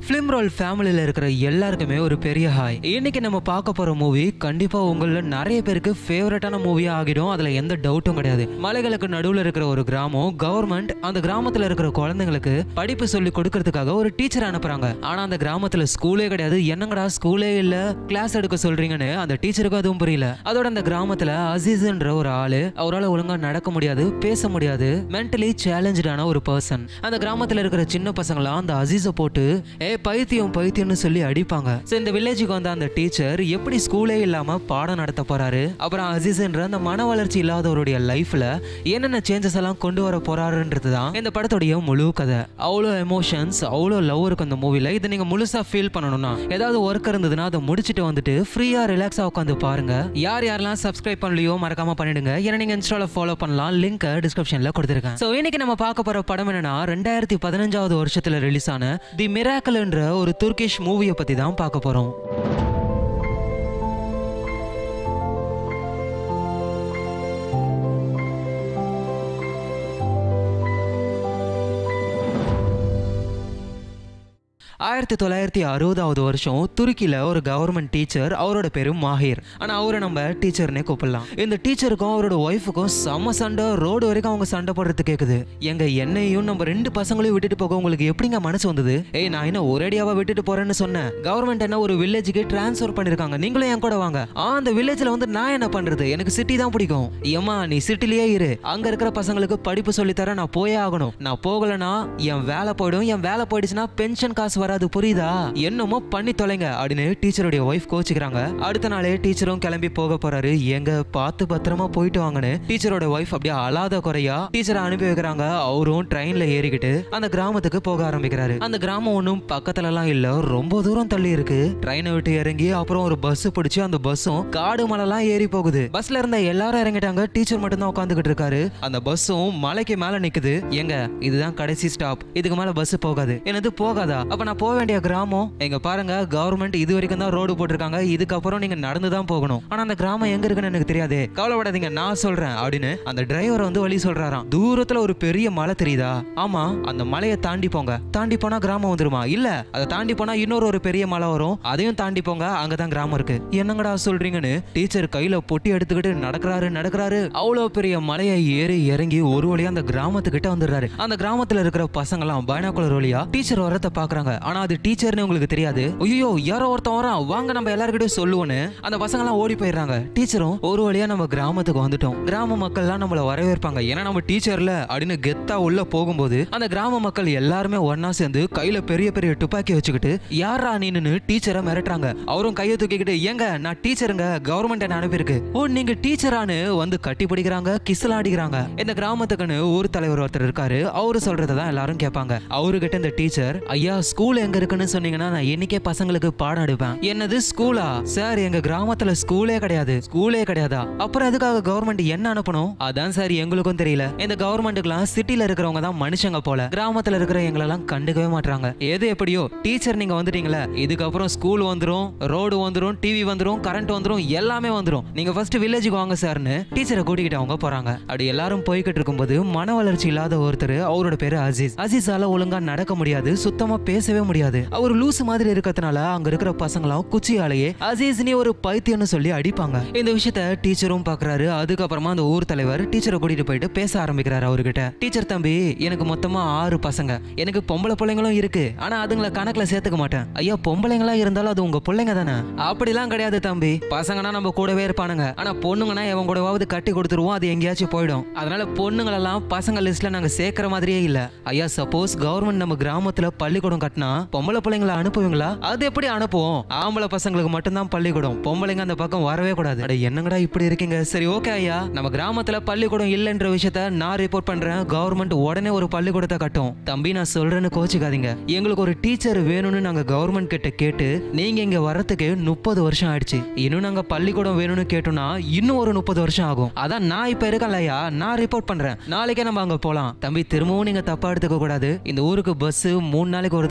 film roll ஃபேமிலியில இருக்கிற எல்லாருக்குமே ஒரு பெரிய ஹாய் இன்னைக்கு நம்ம பார்க்க போற மூவி கண்டிப்பா உங்கள நிறைய பேருக்கு ஃபேவரட்டான மூவியா ஆகிடும் அதுல எந்த டவுட்டும் கிடையாது மலைகளுக்கு நடுவுல இருக்கிற ஒரு கிராமம் கவர்மெண்ட் அந்த கிராமத்துல இருக்கிற குழந்தைங்களுக்கு படிப்பு சொல்லி கொடுக்கறதுக்காக ஒரு டீச்சர் அனுப்புறாங்க ஆனா அந்த கிராமத்துல ஸ்கூலே கிடையாது என்னங்கடா ஸ்கூலே இல்ல கிளாஸ் எடுக்க சொல்றீங்கன்னு அந்த டீச்சருக்கும் அதுவும் புரியல அதோட அந்த கிராமத்துல அசீஸ்ன்ற ஒரு ஆளு அவரால் ஒழுங்கா நடக்க முடியாது பேச முடியாது மென்டலி சேலஞ்சான ஒரு பர்சன் அந்த கிராமத்துல இருக்கிற சின்ன பசங்களாம் அந்த அசீஸை போட்டு ஏ பைத்தியம் பைத்தியம்னு சொல்லி அடிப்பாங்க சோ இந்த வில்லேஜுக்கு வந்த அந்த டீச்சர் எப்படி ஸ்கூலே இல்லாம பாடம் நடத்த போறாரு அப்புறம் அசீஸ்ன்ற அந்த மன வளர்ச்சி இல்லாதவருடைய லைஃப்ல என்னென்ன சேஞ்சஸ் எல்லாம் கொண்டு வர போறாருன்றது தான் இந்த படத்துடைய முழு கதை அவ்வளோ எமோஷன்ஸ் அவ்வளோ லவ் இருக்கும் அந்த மூவில இதை நீங்க முழுசா ஃபீல் பண்ணணும்னா ஏதாவது ஒர்க் இருந்ததுன்னா அதை முடிச்சுட்டு வந்துட்டு ஃப்ரீயா ரிலாக்ஸா உட்காந்து பாருங்க யார் யாரெல்லாம் சப்ஸ்கிரைப் பண்ணலையோ மறக்காம பண்ணிடுங்க ஏன்னா நீங்க இன்ஸ்டால ஃபாலோ பண்ணலாம் லிங்க் டிஸ்கிரிப்ஷன்ல கொடுத்துருக்கேன் ஸோ இன்னைக்கு நம்ம பார்க்க போற படம் என்னன்னா ரெண்டாயிரத்தி பதினஞ்சாவது வருஷத்துல ரிலீஸ் ஆன தி மிராக்கல்ன்ற ஒரு துர்கிஷ் மூவியை பத்தி தான் பார்க்க போறோம் ஆயிரத்தி தொள்ளாயிரத்தி அறுபதாவது வருஷம் துருக்கியில் ஒரு கவர்மெண்ட் டீச்சர் அவரோட பேரு மாஹிர் ஆனால் அவரை நம்ம டீச்சர்னே கூப்பிடலாம் இந்த டீச்சருக்கும் அவரோட ஒய்ஃபுக்கும் செம்ம சண்டை ரோடு வரைக்கும் அவங்க சண்டை போடுறது கேட்குது எங்க என்னையும் நம்ம ரெண்டு பசங்களையும் விட்டுட்டு போக உங்களுக்கு எப்படிங்க மனசு வந்தது ஏய் நான் என்ன ஒரேடியாவா விட்டுட்டு போறேன்னு சொன்னேன் கவர்மெண்ட் என்ன ஒரு வில்லேஜுக்கு டிரான்ஸ்ஃபர் பண்ணிருக்காங்க நீங்களும் என் கூட வாங்க ஆ அந்த வில்லேஜ்ல வந்து நான் என்ன பண்றது எனக்கு சிட்டி தான் பிடிக்கும் ஏமா நீ சிட்டிலேயே இரு அங்க இருக்கிற பசங்களுக்கு படிப்பு சொல்லி தர நான் போயே ஆகணும் நான் போகலனா என் வேலை போயிடும் என் வேலை போயிடுச்சுன்னா பென்ஷன் காசு வராது புரியுதா என்னமோ பண்ணி தொலைங்க அப்படின்னு டீச்சருடைய ஒய்ஃப் கோச்சுக்கிறாங்க அடுத்த நாளே டீச்சரும் கிளம்பி போக போறாரு எங்க பார்த்து பத்திரமா போயிட்டு வாங்கன்னு டீச்சரோட ஒய்ஃப் அப்படியே அழாத குறையா டீச்சரை அனுப்பி வைக்கிறாங்க அவரும் ட்ரெயின்ல ஏறிக்கிட்டு அந்த கிராமத்துக்கு போக ஆரம்பிக்கிறாரு அந்த கிராமம் ஒன்றும் பக்கத்துல எல்லாம் இல்ல ரொம்ப தூரம் தள்ளி இருக்கு ட்ரெயினை விட்டு இறங்கி அப்புறம் ஒரு பஸ் பிடிச்சு அந்த பஸ்ஸும் காடு மலைலாம் ஏறி போகுது பஸ்ல இருந்த எல்லாரும் இறங்கிட்டாங்க டீச்சர் மட்டும் தான் உட்காந்துக்கிட்டு இருக்காரு அந்த பஸ்ஸும் மலைக்கு மேல நிக்குது எங்க இதுதான் கடைசி ஸ்டாப் இதுக்கு மேல பஸ் போகாது என்னது போகாதா அப்ப நான் போக வேண்டிய கிராமம் எங்க பாருங்க கவர்மெண்ட் இது வரைக்கும் தான் ரோடு போட்டிருக்காங்க இதுக்கப்புறம் நீங்க நடந்து தான் போகணும் ஆனா அந்த கிராமம் எங்க இருக்குன்னு எனக்கு தெரியாது கவலைப்படாதீங்க நான் சொல்றேன் அப்படின்னு அந்த டிரைவர் வந்து வழி சொல்றாராம் தூரத்துல ஒரு பெரிய மலை தெரியுதா ஆமா அந்த மலையை தாண்டி போங்க தாண்டி போனா கிராமம் வந்துருமா இல்ல அதை தாண்டி போனா இன்னொரு ஒரு பெரிய மலை வரும் அதையும் தாண்டி போங்க அங்கதான் கிராமம் இருக்கு என்னங்கடா சொல்றீங்கன்னு டீச்சர் கையில பொட்டி எடுத்துக்கிட்டு நடக்கிறாரு நடக்கிறாரு அவ்வளவு பெரிய மலையை ஏறி இறங்கி ஒரு வழியா அந்த கிராமத்துக்கிட்ட வந்துடுறாரு அந்த கிராமத்துல இருக்கிற பசங்கலாம் பைனாக்குலர் வழியா டீச்சர் வரத பாக்குறாங்க ஆனா அது டீச்சர்னு உங்களுக்கு தெரியாது ஐயோ யாரோ ஒருத்தன் வரான் வாங்க நம்ம எல்லாருக்கிட்டையும் சொல்லுவோன்னு அந்த பசங்க எல்லாம் ஓடி போயிடுறாங்க டீச்சரும் ஒரு வழியா நம்ம கிராமத்துக்கு வந்துட்டோம் கிராம மக்கள் எல்லாம் நம்மள வரவேற்பாங்க ஏன்னா நம்ம டீச்சர்ல அப்படின்னு கெத்தா உள்ள போகும்போது அந்த கிராம மக்கள் எல்லாருமே ஒன்னா சேர்ந்து கையில பெரிய பெரிய துப்பாக்கி வச்சுக்கிட்டு யாரா நீன்னு டீச்சரை மிரட்டுறாங்க அவரும் கையை தூக்கிக்கிட்டு ஏங்க நான் டீச்சருங்க கவர்மெண்ட் என்ன அனுப்பியிருக்கு ஓ நீங்க டீச்சரானு வந்து கட்டி பிடிக்கிறாங்க கிஸ்ல அடிக்கிறாங்க இந்த கிராமத்துக்குன்னு ஊர் தலைவர் ஒருத்தர் இருக்காரு அவரு சொல்றதை தான் எல்லாரும் கேட்பாங்க அவருகிட்ட இந்த டீச்சர் ஐயா ஸ்கூல் எங்க இருக்குன்னு சொன்னீங்கன்னா நான் இன்னைக்கே பசங்களுக்கு பாடம் எடுப்பேன் என்னது ஸ்கூலா சார் எங்க கிராமத்துல ஸ்கூலே கிடையாது ஸ்கூலே கிடையாதா அப்புறம் எதுக்காக கவர்மெண்ட் என்ன அனுப்பணும் அதான் சார் எங்களுக்கும் தெரியல இந்த கவர்மெண்ட்டுக்குலாம் சிட்டில இருக்கிறவங்க தான் மனுஷங்க போல கிராமத்துல இருக்கிற எங்களெல்லாம் கண்டுக்கவே மாட்டாங்க எது எப்படியோ டீச்சர் நீங்க வந்துட்டீங்களே இதுக்கப்புறம் ஸ்கூல் வந்துரும் ரோடு வந்துரும் டிவி வந்துரும் கரண்ட் வந்துரும் எல்லாமே வந்துரும் நீங்க ஃபர்ஸ்ட் வில்லேஜுக்கு வாங்க சார்னு டீச்சரை கூட்டிக்கிட்டு அவங்க போறாங்க அப்படி எல்லாரும் போய்கிட்டு இருக்கும்போது மன வளர்ச்சி இல்லாத ஒருத்தர் அவரோட பேரு அசீஸ் அசீஸால ஒழுங்கா நடக்க முடியாது சுத்தமா பேசவே முடியாது அவர் லூசு மாதிரி இருக்கிறதுனால அங்க இருக்கிற பசங்களாம் குச்சியாலேயே அசீஸ் நீ ஒரு பைத்தியம்னு சொல்லி அடிப்பாங்க இந்த விஷயத்த டீச்சரும் பாக்குறாரு அதுக்கப்புறமா அந்த ஊர் தலைவர் டீச்சரை கூட்டிட்டு போயிட்டு பேச ஆரம்பிக்கிறாரு அவர்கிட்ட டீச்சர் தம்பி எனக்கு மொத்தமா ஆறு பசங்க எனக்கு பொம்பளை பிள்ளைங்களும் இருக்கு ஆனா அதுங்களை கணக்குல சேர்த்துக்க மாட்டேன் ஐயா பொம்பளைங்களா இருந்தாலும் அது உங்க பிள்ளைங்க தானே அப்படிலாம் கிடையாது தம்பி பசங்கன்னா நம்ம கூடவே இருப்பானுங்க ஆனா பொண்ணுங்கன்னா எவன் கூடவாவது கட்டி கொடுத்துருவோம் அது எங்கேயாச்சும் போயிடும் அதனால பொண்ணுங்களெல்லாம் பசங்க லிஸ்ட்ல நாங்க சேர்க்கிற மாதிரியே இல்ல ஐயா சப்போஸ் கவர்மெண்ட் நம்ம கிராமத்துல பள்ளிக்கூடம் கட்டினா பொம்பளை பிள்ளைங்களை அனுப்புவீங்களா அது எப்படி அனுப்புவோம் ஆம்பளை பசங்களுக்கு மட்டும்தான் பள்ளிக்கூடம் பொம்பளைங்க அந்த பக்கம் வரவே கூடாது அட என்னங்கடா இப்படி இருக்கீங்க சரி ஓகே ஐயா நம்ம கிராமத்துல பள்ளிக்கூடம் இல்லைன்ற விஷயத்த நான் ரிப்போர்ட் பண்றேன் கவர்மெண்ட் உடனே ஒரு பள்ளிக்கூடத்தை கட்டும் தம்பி நான் சொல்றேன்னு கோச்சிக்காதீங்க எங்களுக்கு ஒரு டீச்சர் வேணும்னு நாங்க கவர்மெண்ட் கிட்ட கேட்டு நீங்க இங்க வர்றதுக்கு முப்பது வருஷம் ஆயிடுச்சு இன்னும் நாங்க பள்ளிக்கூடம் வேணும்னு கேட்டோம்னா இன்னும் ஒரு முப்பது வருஷம் ஆகும் அதான் நான் இப்ப இருக்கேன்லையா நான் ரிப்போர்ட் பண்றேன் நாளைக்கே நம்ம அங்க போலாம் தம்பி திரும்பவும் நீங்க தப்பா எடுத்துக்க கூடாது இந்த ஊருக்கு பஸ் மூணு நாளைக்கு ஒரு தடவை தான் வரும்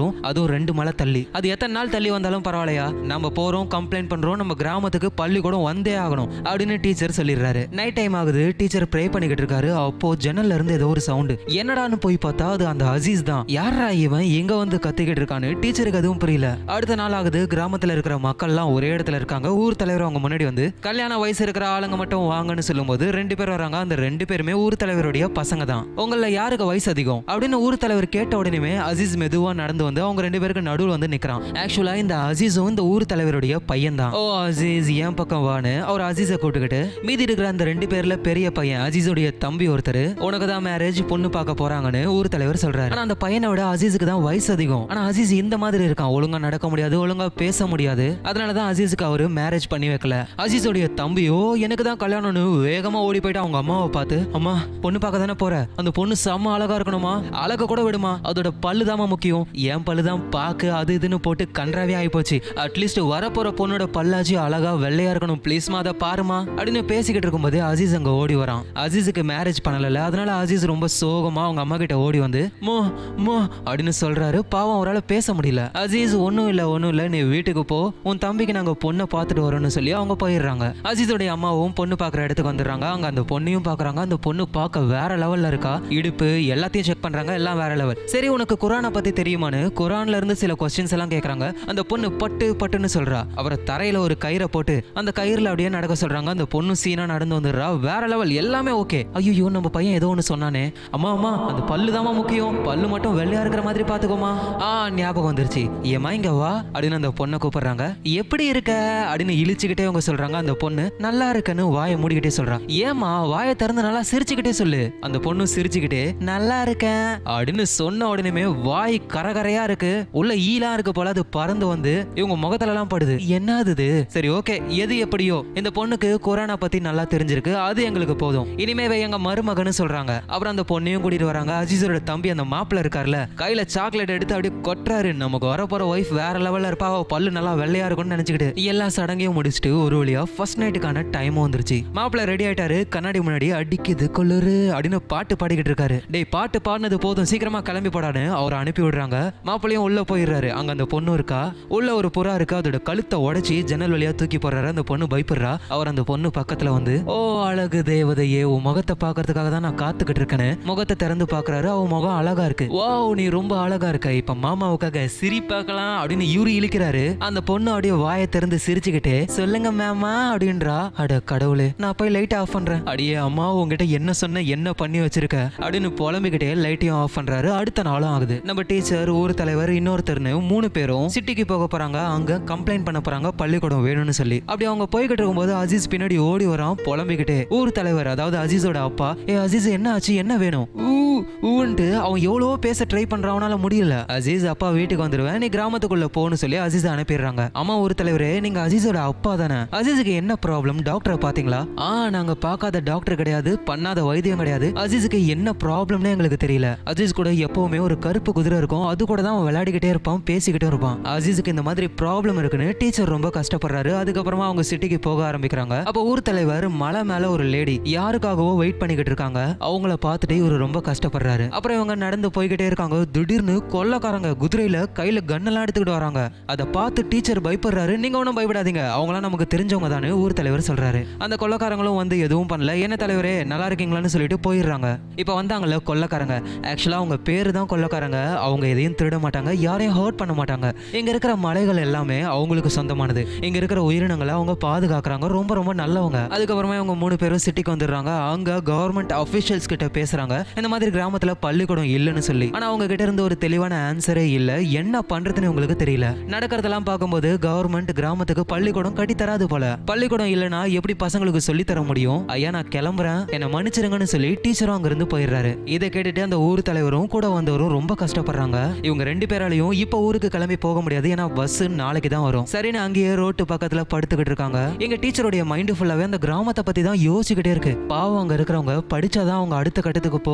வரும் அதுவும் ரெண்டு மலை தள்ளி அது எத்தனை நாள் தள்ளி வந்தாலும் பரவாயில்லையா நம்ம போறோம் கம்ப்ளைண்ட் பண்றோம் நம்ம கிராமத்துக்கு பள்ளிக்கூடம் வந்தே ஆகணும் அப்படின்னு டீச்சர் சொல்லிடுறாரு நைட் டைம் ஆகுது டீச்சர் ப்ரே பண்ணிக்கிட்டு இருக்காரு அப்போ ஜன்னல்ல இருந்து ஏதோ ஒரு சவுண்டு என்னடான்னு போய் பார்த்தா அது அந்த அசீஸ் தான் யாரா இவன் எங்க வந்து கத்திக்கிட்டு இருக்கான்னு டீச்சருக்கு அதுவும் புரியல அடுத்த நாள் ஆகுது கிராமத்துல இருக்கிற மக்கள்லாம் ஒரே இடத்துல இருக்காங்க ஊர் தலைவர் அவங்க முன்னாடி வந்து கல்யாண வயசு இருக்கிற ஆளுங்க மட்டும் வாங்கன்னு சொல்லும்போது ரெண்டு பேர் வராங்க அந்த ரெண்டு பேருமே ஊர் தலைவருடைய பசங்க தான் உங்கள யாருக்கு வயசு அதிகம் அப்படின்னு ஊர் தலைவர் கேட்ட உடனே அசீஸ் மெதுவா நடந்து வந்து அவங்க ரெண்டு பேருக்கு நடுவில் வந்து நிக்கிறான் ஆக்சுவலா இந்த அசீஸும் இந்த ஊர் தலைவருடைய பையன் தான் ஓ அசீஸ் என் பக்கம் வான்னு அவர் அசீஸை கூட்டுக்கிட்டு மீதி இருக்கிற அந்த ரெண்டு பேர்ல பெரிய பையன் அசீஸுடைய தம்பி ஒருத்தர் உனக்கு தான் மேரேஜ் பொண்ணு பார்க்க போறாங்கன்னு ஊர் தலைவர் சொல்றாரு ஆனா அந்த பையனை விட அசீஸுக்கு தான் வயசு அதிகம் ஆனா அசீஸ் இந்த மாதிரி இருக்கான் ஒழுங்கா நடக்க முடியாது ஒழுங்கா பேச முடியாது அதனாலதான் அசீஸுக்கு அவரு மேரேஜ் பண்ணி வைக்கல அசீஸோடைய தம்பியோ எனக்கு தான் கல்யாணம்னு வேகமா ஓடி போயிட்டு அவங்க அம்மாவை பார்த்து அம்மா பொண்ணு பார்க்க தானே போற அந்த பொண்ணு செம்ம அழகா இருக்கணுமா அழக கூட விடுமா அதோட பல்லு தாமா முக்கியம் என் பல்லு தான் பாக்கு அது இதுன்னு போட்டு கன்றாவே ஆயிப்போச்சு அட்லீஸ்ட் வரப்போற பொண்ணோட பல்லாச்சு அழகா வெள்ளையா இருக்கணும் ப்ளீஸ்மா அதை பாருமா அப்படின்னு பேசிக்கிட்டு இருக்கும்போது அசீஸ் அங்க ஓடி வரான் அசீஸுக்கு மேரேஜ் பண்ணல அதனால அசீஸ் ரொம்ப சோகமா அவங்க அம்மா கிட்ட ஓடி வந்து மோ மோ அப்படின்னு சொல்றாரு பாவம் அவரால் பேச முடியல அசீஸ் ஒன்றும் இல்லை ஒன்றும் இல்லை நீ வீட்டுக்கு போ உன் தம்பிக்கு நாங்கள் பொண்ணை பார்த்துட்டு வரோம்னு சொல்லி அவங்க போயிடுறாங்க அசீஸோடைய அம்மாவும் பொண்ணு பார்க்குற இடத்துக்கு வந்துடுறாங்க அங்கே அந்த பொண்ணையும் பார்க்குறாங்க அந்த பொண்ணு பார்க்க வேற லெவலில் இருக்கா இடுப்பு எல்லாத்தையும் செக் பண்ணுறாங்க எல்லாம் வேற லெவல் சரி உனக்கு குரானை பற்றி தெரியுமான்னு குரான்ல இருந்து சில கொஸ்டின்ஸ் எல்லாம் கேட்குறாங்க அந்த பொண்ணு பட்டு பட்டுன்னு சொல்றா அவரை தரையில ஒரு கயிறை போட்டு அந்த கயிறுல அப்படியே நடக்க சொல்றாங்க அந்த பொண்ணு சீனா நடந்து வந்துடுறா வேற லெவல் எல்லாமே ஓகே ஐயோ நம்ம பையன் ஏதோ ஒன்று சொன்னானே அம்மா அம்மா அந்த பல்லு தாமா முக்கியம் பல்லு மட்டும் வெள்ளையா இருக்கிற மாதிரி பாத்துக்கோமா ஆ ஞாபகம் வந்துருச்சு ஏமா இங்க வா அப்படின்னு அந்த பொண்ணை கூப்பிடுறாங்க எப்படி இருக்க அப்படின்னு இழிச்சுக்கிட்டே அவங்க சொல்றாங்க அந்த பொண்ணு நல்லா இருக்கன்னு வாயை மூடிக்கிட்டே சொல்றா ஏமா வாயை திறந்து நல்லா சிரிச்சுக்கிட்டே சொல்லு அந்த பொண்ணு சிரிச்சுக்கிட்டே நல்லா இருக்கேன் அப்படின்னு சொன்ன உடனே வாய் கரகரையா இருக்கு உள்ள ஈலா இருக்கு போல அது பறந்து வந்து இவங்க முகத்துல எல்லாம் படுது என்னது இது சரி ஓகே எது எப்படியோ இந்த பொண்ணுக்கு கொரோனா பத்தி நல்லா தெரிஞ்சிருக்கு அது எங்களுக்கு போதும் இனிமே இவ எங்க மருமகன்னு சொல்றாங்க அப்புறம் அந்த பொண்ணையும் கூட்டிட்டு வராங்க அஜீஸோட தம்பி அந்த மாப்பிள்ள இருக்கார்ல கையில சாக்லேட் எடுத்து அப்படியே கொட்டுறாரு நமக்கு வரப்போற ஒய்ஃப் வேற லெவல்ல இருப்பா அவ பல்லு நல்லா வெள்ளையா இருக்கும்னு நினைச்சுக்கிட்டு எல்லா சடங்கையும் முடிச்சுட்டு ஒரு வழியா ஃபர்ஸ்ட் நைட்டுக்கான டைம் வந்துருச்சு மாப்பிள்ள ரெடி ஆயிட்டாரு கண்ணாடி முன்னாடி அடிக்குது கொள்ளுரு அப்படின்னு பாட்டு பாடிக்கிட்டு இருக்காரு டேய் பாட்டு பாடினது போதும் சீக்கிரமா கிளம்பி போடான்னு அவரை அனுப்பி விடுறாங்க மாப்பிள்ளையும் உள்ள போயிடுறாரு அங்க அந்த பொண்ணு இருக்கா உள்ள ஒரு புறா இருக்கு அதோட கழுத்தை உடைச்சி ஜன்னல் வழியா தூக்கி போடுறாரு அந்த பொண்ணு பயப்படுறா அவர் அந்த பொண்ணு பக்கத்துல வந்து ஓ அழகு தேவதையே உன் முகத்தை பாக்குறதுக்காக தான் நான் காத்துக்கிட்டு இருக்கேன்னு முகத்தை திறந்து பாக்குறாரு அவன் முகம் அழகா இருக்கு வாவ் நீ ரொம்ப அழகா இருக்க இப்ப மாமாவுக்காக சிரி பார்க்கலாம் அப்படின்னு இவரு இழுக்கிறாரு அந்த பொண்ணு அப்படியே வாயை திறந்து சிரிச்சுக்கிட்டே சொல்லுங்க மேமா அப்படின்றா அட கடவுளே நான் போய் லைட் ஆஃப் பண்றேன் அடியே அம்மா உங்ககிட்ட என்ன சொன்ன என்ன பண்ணி வச்சிருக்க அப்படின்னு புலம்பிக்கிட்டே லைட்டையும் ஆஃப் பண்றாரு அடுத்த நாளும் ஆகுது நம்ம டீச்சர் ஊர் தலைவர் இன்னொருத்தர்னு மூணு பேரும் சிட்டிக்கு போக போறாங்க அங்க கம்ப்ளைண்ட் பண்ண போறாங்க பள்ளிக்கூடம் வேணும்னு சொல்லி அப்படி அவங்க போய்கிட்டு இருக்கும்போது அஜீஸ் பின்னாடி ஓடி வரான் புலம்பிக்கிட்டே ஊர் தலைவர் அதாவது அஜீஸோட அப்பா ஏ அஜீஸ் என்ன ஆச்சு என்ன வேணும் ஊ ஊன்ட்டு அவன் எவ்வளவோ பேச ட்ரை பண்றான் அவனால முடியல அஜீஸ் அப்பா வீட்டுக்கு வந்துருவேன் நீ கிராமத்துக்குள்ள போன்னு சொல்லி அஜீஸ் அனுப்பிடுறாங்க அம்மா ஒரு தலைவரே நீங்க அஜீஸோட அப்பா தானே அஜீஸுக்கு என்ன ப்ராப்ளம் டாக்டரை பாத்தீங்களா ஆ நாங்க பார்க்காத டாக்டர் கிடையாது பண்ணாத வைத்தியம் கிடையாது அஜீஸுக்கு என்ன ப்ராப்ளம்னு எங்களுக்கு தெரியல அஜீஸ் கூட எப்பவுமே ஒரு கருப்பு குதிரை இருக்கும் அது கூட தான் அவன் விளையாடிக்கிட்டே இருப்பான் பேசிக்கிட்டே இருப்பான் அஜீஸுக்கு இந்த மாதிரி ப்ராப்ளம் இருக்குன்னு டீச்சர் ரொம்ப கஷ்டப்படுறாரு அதுக்கப்புறமா அவங்க சிட்டிக்கு போக ஆரம்பிக்கிறாங்க அப்போ ஊர் தலைவர் மலை மேல ஒரு லேடி யாருக்காகவோ வெயிட் பண்ணிக்கிட்டு இருக்காங்க அவங்கள பார்த்துட்டு இவர் ரொம்ப கஷ்டப்படுறாரு அப்புறம் இவங்க நடந்து போய்கிட்டே இருக்காங்க திடீர்னு கொள்ளக்காரங்க குதிரையில கையில கன்னெல்லாம் எடுத்துக்கிட்டு வராங்க அதை பார்த்து டீச்சர் பயப்படுறாரு நீங்க ஒன்றும் பயப்படாதீங்க அவங்களாம் நமக்கு தெரிஞ்சவங்க தானே ஊர் தலைவர் சொல்றாரு அந்த கொள்ளக்காரங்களும் வந்து எதுவும் பண்ணல என்ன தலைவரே நல்லா இருக்கீங்களான்னு சொல்லிட்டு போயிடுறாங்க இப்போ வந்தாங்கல்ல கொள்ளக்காரங்க ஆக்சுவலா அவங்க பேரு தான் கொள்ளக்காரங்க அவங்க எதையும் திருட மாட்டாங்க யாரையும் ஹர்ட் பண்ண மாட்டாங்க இங்க இருக்கிற மலைகள் எல்லாமே அவங்களுக்கு சொந்தமானது இங்க இருக்கிற உயிரினங்களை அவங்க பாதுகாக்கிறாங்க ரொம்ப ரொம்ப நல்லவங்க அதுக்கப்புறமா இவங்க மூணு பேரும் சிட்டிக்கு வந்துடுறாங்க அங்க கவர்மெண்ட் அபிஷியல்ஸ் கிட்ட பேசுறாங்க இந்த மாதிரி கிராமத்துல பள்ளிக்கூடம் இல்லைன்னு சொல்லி ஆனா அவங்க கிட்ட இருந்து ஒரு தெளிவான ஆன்சரே இல்ல என்ன பண்றதுன்னு உங்களுக்கு தெரியல நடக்கிறதெல்லாம் பார்க்கும்போது கவர்மெண்ட் கிராமத்துக்கு பள்ளிக்கூடம் கட்டி தராது போல பள்ளிக்கூடம் இல்லைன்னா எப்படி பசங்களுக்கு சொல்லி தர முடியும் ஐயா நான் கிளம்புறேன் என்ன மன்னிச்சிருங்கன்னு சொல்லி டீச்சரும் அங்க இருந்து போயிடுறாரு இதை கேட்டுட்டு அந்த ஊர் தலைவரும் கூட வந்தவரும் ரொம்ப கஷ்டப்படுறாங்க இவங்க ரெண்டு பேராலையும் இப்ப ஊருக்கு கிளம்பி போக முடியாது ஏன்னா பஸ் நாளைக்கு தான் வரும் சரின்னு அங்கேயே ரோட்டு பக்கத்துல படுத்துக்கிட்டு இருக்காங்க எங்க டீச்சருடைய மைண்ட் ஃபுல்லாவே அந்த கிராமத்தை பத்தி தான் யோசிச்சுக்கிட்டே இருக்கு பாவம் அங்க இருக்கிறவங்க படிச்சாதான் அவங்க அடுத்த கட்டத்துக்கு போக முடியும்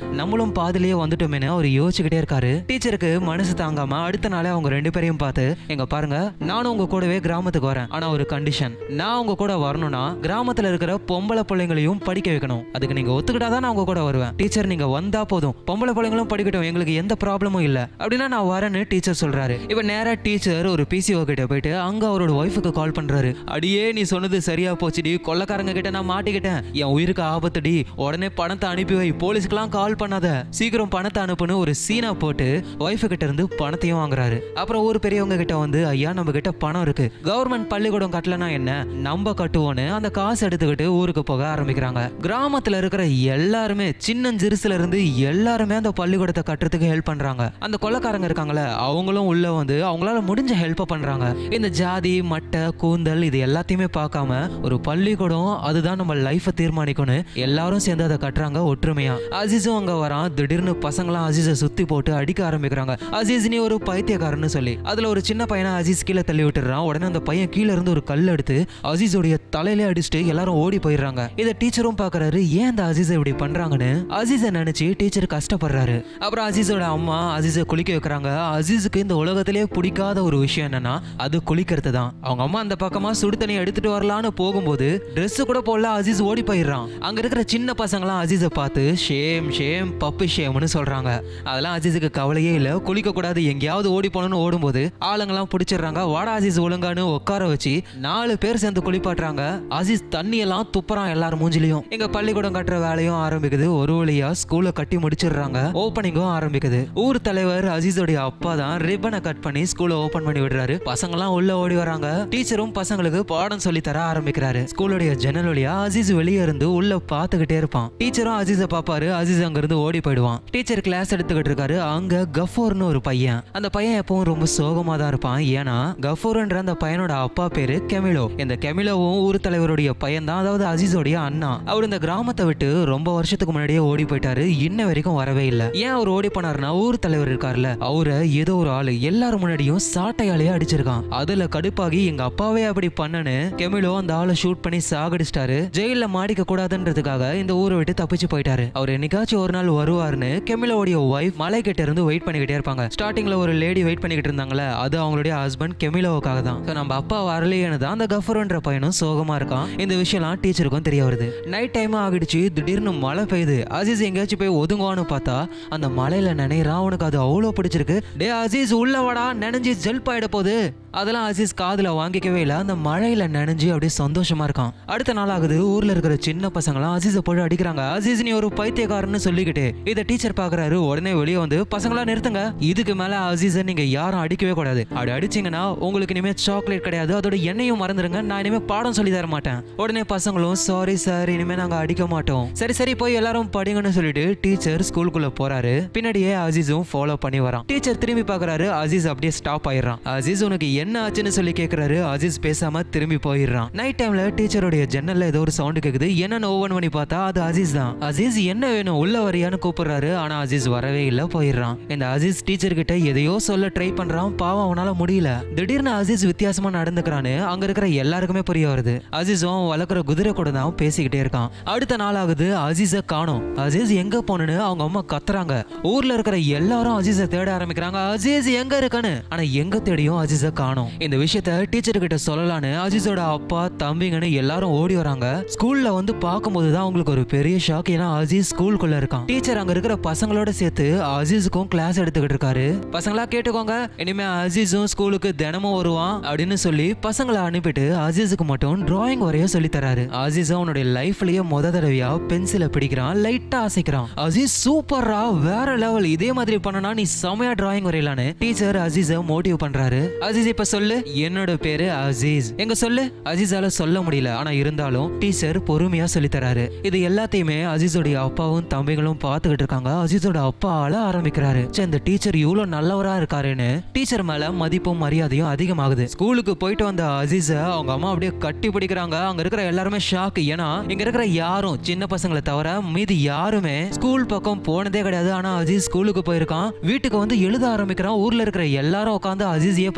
நம்மளும் பாதிலேயே வந்துட்டோமேனு அவர் யோசிச்சுக்கிட்டே இருக்காரு டீச்சருக்கு மனசு தாங்காம அடுத்த நாளே அவங்க ரெண்டு பேரையும் பார்த்து எங்க பாருங்க நானும் உங்க கூடவே கிராமத்துக்கு வரேன் ஆனா ஒரு கண்டிஷன் நான் உங்க கூட வரணும்னா கிராமத்துல இருக்கிற பொம்பளை பிள்ளைங்களையும் படிக்க வைக்கணும் அதுக்கு நீங்க ஒத்துக்கிட்டாதான் நான் உங்க கூட வருவேன் டீச்சர் நீங்க வந்தா போதும் பொம்பளை பிள்ளைங்களும் படிக்கட்டும் எங்களுக்கு எந்த ப்ராப்ளமும் இல்ல அப்படின்னா நான் வரேன்னு டீச்சர் சொல்றாரு இப்ப நேரா டீச்சர் ஒரு பிசிஓ கிட்ட போயிட்டு அங்க அவரோட ஒய்ஃபுக்கு கால் பண்றாரு அடியே நீ சொன்னது சரியா போச்சுடி கொள்ளக்காரங்க கிட்ட நான் மாட்டிக்கிட்டேன் என் உயிருக்கு ஆபத்துடி உடனே பணத்தை அனுப்பி வை போலீஸ்க்குலாம் கால் பண்ணாத சீக்கிரம் பணத்தை அனுப்புன்னு ஒரு சீனா போட்டு ஒய்ஃபு கிட்ட இருந்து பணத்தையும் வாங்குறாரு அப்புறம் ஒரு பெரியவங்க கிட்ட வந்து ஐயா நம்ம கிட்ட பணம் இருக்கு கவர்மெண்ட் பள்ளிக்கூடம் கட்டலனா என்ன நம்ம கட்டுவோன்னு அந்த காசு எடுத்துக்கிட்டு ஊருக்கு போக ஆரம்பிக்கிறாங்க கிராமத்துல இருக்கிற எல்லாருமே சின்னஞ்சிறுசுல இருந்து எல்லாருமே அந்த பள்ளிக்கூடத்தை கட்டுறதுக்கு ஹெல்ப் பண்றாங்க அந்த கொள்ளக்காரங்க இருக்காங்களே அவங்களும் உள்ள வந்து அவங்களால முடிஞ்ச ஹெல்ப் பண்றாங்க இந்த ஜாதி மட்டை கூந்தல் இது எல்லாத்தையுமே பார்க்காம ஒரு பள்ளிக்கூடம் அதுதான் நம்ம லைஃபை தீர்மானிக்கணும் எல்லாரும் சேர்ந்து அதை கட்டுறாங்க ஒற்றுமையா அசீஸும் அங்க வரான் திடீர்னு பசங்களாம் அசீஸை சுத்தி போட்டு அடிக்க ஆரம்பிக்கிறாங்க அசீஸ் நீ ஒரு பைத்தியக்காரன்னு சொல்லி அதுல ஒரு சின்ன பையனை அசீஸ் கீழே தள்ளி விட்டுறான் உடனே அந்த பையன் கீழே இருந்து ஒரு கல் எடுத்து அசீஸோடைய தலையிலே அடிச்சுட்டு எல்லாரும் ஓடி போயிடுறாங்க இதை டீச்சரும் பாக்குறாரு ஏன் அந்த அசீஸை இப்படி பண்றாங்கன்னு அசீஸை நினைச்சு டீச்சர் கஷ்டப்படுறாரு அப்புறம் அசீஸோட அம்மா அசீஸை குளிக்க வைக்கிறாங்க அசீஸுக்கு இந்த உலகத்திலே பிடிக்காத ஒரு விஷயம் என்னன்னா அது குளிக்கிறது தான் அவங்க அம்மா அந்த பக்கமா சுடு தண்ணி எடுத்துட்டு வரலான்னு போகும்போது Dress கூட போடல அசீஸ் ஓடி போயிடுறான் அங்க இருக்கிற சின்ன பசங்களாம் அசீஸை பார்த்து ஷேம் ஷேம் பப்பு ஷேம்னு சொல்றாங்க அதெல்லாம் அசீஸுக்கு கவலையே இல்ல குளிக்க கூடாது எங்கேயாவது ஓடி போகணும்னு ஓடும்போது ஆளுங்கெல்லாம் பிடிச்சிடுறாங்க வாடா அசீஸ் ஒழுங்கான்னு உட்கார வச்சு நாலு பேர் சேர்ந்து குளிப்பாட்டுறாங்க அசீஸ் தண்ணி எல்லாம் துப்புறான் எல்லாரும் மூஞ்சிலையும் எங்க பள்ளிக்கூடம் கட்டுற வேலையும் ஆரம்பிக்குது ஒரு வழியா ஸ்கூலை கட்டி முடிச்சிடுறாங்க ஓப்பனிங்கும் ஆரம்பிக்குது ஊர் தலைவர் அசீஸோடைய அப்பா தான் ரிப்பனை கட் பண்ணி ஸ்கூலை ஓபன் பண்ணி விடுறாரு பசங்கெல்லாம் உள்ள ஓடி வராங்க டீச்சரும் பசங்களுக்கு பாடம் சொல்லி தர ஆரம்பிக்கிறாரு ஸ்கூலுடைய ஜன்னல் வழியா அசீஸ் வெளியே இருந்து உள்ள பாத்துக்கிட்டே இருப்பான் டீச்சரும் அசீஸை பாப்பாரு அசீஸ் அங்க இருந்து ஓடி போயிடுவான் டீச்சர் கிளாஸ் எடுத்துக்கிட்டு இருக்காரு அங்க கஃபோர்னு ஒரு பையன் அந்த பையன் எப்பவும் ரொம்ப சோகமா தான் இருப்பான் ஏன்னா கஃபோர்ன்ற அந்த பையனோட அப்பா பேரு கெமிலோ இந்த கெமிலோவும் ஊர் தலைவருடைய பையன் தான் அதாவது அசீஸோடைய அண்ணா அவர் இந்த கிராமத்தை விட்டு ரொம்ப வருஷத்துக்கு முன்னாடியே ஓடி போயிட்டாரு இன்ன வரைக்கும் வரவே இல்ல ஏன் அவர் ஓடி போனாருன்னா ஊர் தலைவர் இருக்கார்ல அவரை ஏதோ ஒரு ஆளு எல்லாரும் முன்னாடியும் சாட்டையாலேயே அடிச்சிருக்கான் அதுல கடுப்பாகி எங்க அப்பாவே அப்படி பண்ணனு கெமிலோ அந்த ஆளை ஷூட் பண்ணி சாகடிச்சிட்டாரு ஜெயில மாடிக்க கூடாதுன்றதுக்காக இந்த ஊரை விட்டு தப்பிச்சு போயிட்டாரு அவர் என்னைக்காச்சும் ஒரு நாள் வருவாருன்னு கெமிலோடைய ஒய்ஃப் மலை கிட்ட இருந்து வெயிட் பண்ணிக்கிட்டே இருப்பாங்க ஸ்டார்டிங்ல ஒரு லேடி வெயிட் பண்ணிக்கிட்டு இருந்தாங்களே அது அவங்களுடைய ஹஸ்பண்ட் கெமிலோவுக்காக தான் So, நம்ம அப்பா வரலையேன்னு தான் அந்த கஃபர்ன்ற பையனும் சோகமா இருக்கான் இந்த விஷயம்லாம் டீச்சருக்கும் தெரிய வருது நைட் டைம் ஆகிடுச்சு திடீர்னு மழை பெய்யுது அசீஸ் எங்கேயாச்சும் போய் ஒதுங்குவான்னு பார்த்தா அந்த மலையில நினைறான் அவனுக்கு அது அவ்வளோ பிடிச்சிருக்கு டே அசீஸ் உள்ள வாடா நினைஞ்சு ஜெல்ப் ஆயிட போகுது அதெல்லாம் அசீஸ் காதுல வாங்கிக்கவே இல்லை அந்த மழையில நனைஞ்சு அப்படியே சந்தோஷமா இருக்கான் அடுத்த நாள் ஆகுது ஊர்ல இருக்கிற சின்ன பசங்களாம் அசீஸை போய் அடிக்கிறாங்க அசீஸ் நீ ஒரு பைத்தியக்காரன்னு சொல்லிக்கிட்டு இதை டீச்சர் பாக்குறாரு உடனே வெளியே வந்து பசங்களா நிறுத்துங்க இதுக்கு மேல அசீஸை நீங்க யாரும் அடிக்கவே கூடாது அப்படி அடிச்சீங்கன்னா உங்களுக்கு இனிமே சாக்லேட் கிடையாது அதோட எண்ணெயும் மறந்துடுங்க நான் இனிமே பாடம் சொல்லி தர மாட்டேன் உடனே பசங்களும் சாரி சார் இனிமே நாங்க அடிக்க மாட்டோம் சரி சரி போய் எல்லாரும் படிங்கன்னு சொல்லிட்டு டீச்சர் ஸ்கூலுக்குள்ள போறாரு பின்னாடியே அசீஸும் ஃபாலோ பண்ணி வரான் டீச்சர் திரும்பி பாக்குறாரு அசீஸ் அப்படியே ஸ்டாப் ஆயிடுறான் அசீஸ் உனக்கு என்ன ஆச்சுன்னு சொல்லி கேக்குறாரு அசீஸ் பேசாம திரும்பி போயிடுறான் நைட் டைம்ல டீச்சருடைய ஜன்னல்ல ஏதோ ஒரு சவுண்ட் கேக்குது என்னன்னு ஓவன் பண்ணி பார்த்தா அது அசீஸ் தான் அசீஸ் என்ன வேணும் உள்ள வரியான்னு கூப்பிடுறாரு ஆனா அசீஸ் வரவே இல்ல போயிடுறான் இந்த அசீஸ் டீச்சர் கிட்ட எதையோ சொல்ல ட்ரை பண்றான் பாவம் அவனால முடியல திடீர்னு அசீஸ் வித்தியாசமா நடந்துக்கிறான்னு அங்க இருக்கிற எல்லாருக்குமே புரிய வருது அசீஸும் அவன் வளர்க்குற குதிரை கூட தான் பேசிக்கிட்டே இருக்கான் அடுத்த நாள் ஆகுது அசீஸை காணோம் அசீஸ் எங்க போனன்னு அவங்க அம்மா கத்துறாங்க ஊர்ல இருக்கிற எல்லாரும் அசீஸை தேட ஆரம்பிக்கிறாங்க அசீஸ் எங்க இருக்கான்னு ஆனா எங்க தேடியும் அசீஸை காணோம் இந்த விஷயத்த டீச்சர் கிட்ட சொல்லலான்னு அசீஸோட அப்பா தம்பிங்கன்னு எல்லாரும் ஓடி வராங்க ஸ்கூல்ல வந்து பார்க்கும்போது தான் அவங்களுக்கு ஒரு பெரிய ஷாக் ஏன்னா அசீஸ் ஸ்கூலுக்குள்ள இருக்கான் டீச்சர் அங்க இருக்கிற பசங்களோட சேர்த்து அசீஸுக்கும் கிளாஸ் எடுத்துக்கிட்டு இருக்காரு பசங்களா கேட்டுக்கோங்க இனிமே அசீஸும் ஸ்கூலுக்கு தினமும் வருவான் அப்படின்னு சொல்லி பசங்களை அனுப்பிட்டு அசீஸுக்கு மட்டும் டிராயிங் வரைய சொல்லி தராரு அசீஸ் அவனுடைய லைஃப்லயே முத தடவையா பென்சிலை பிடிக்கிறான் லைட்டா அசைக்கிறான் அசீஸ் சூப்பரா வேற லெவல் இதே மாதிரி பண்ணனா நீ செமையா டிராயிங் வரையலான்னு டீச்சர் அசீஸ மோட்டிவ் பண்றாரு அசீஸ் இப்ப சொல்லு என்னோட பேரு அசீஸ் எங்க சொல்லு அசீஸால சொல்ல முடியல ஆனா இருந்தாலும் டீச்சர் பொறுமையா சொல்லி தராரு இது எல்லாத்தையுமே அசீஸோடைய அப்பாவும் தம்பிகளும் பார்த்துக்கிட்டு இருக்காங்க அசீஸோட அப்பா அழ ஆரம்பிக்கிறாரு ச்சே, இந்த டீச்சர் இவ்வளவு நல்லவரா இருக்காருன்னு டீச்சர் மேல மதிப்பும் மரியாதையும் அதிகமாகுது ஸ்கூலுக்கு போயிட்டு வந்த அசீஸ அவங்க அம்மா அப்படியே கட்டி பிடிக்கிறாங்க அங்க இருக்கிற எல்லாருமே ஷாக் ஏன்னா இங்க இருக்கிற யாரும் சின்ன பசங்களை தவிர மீதி யாருமே ஸ்கூல் பக்கம் போனதே கிடையாது ஆனா அசீஸ் ஸ்கூலுக்கு போயிருக்கான் வீட்டுக்கு வந்து எழுத ஆரம்பிக்கிறான் ஊர்ல இருக்கிற எல்லாரும் உட்காந்து அசீஸையே பாக்குறாங்க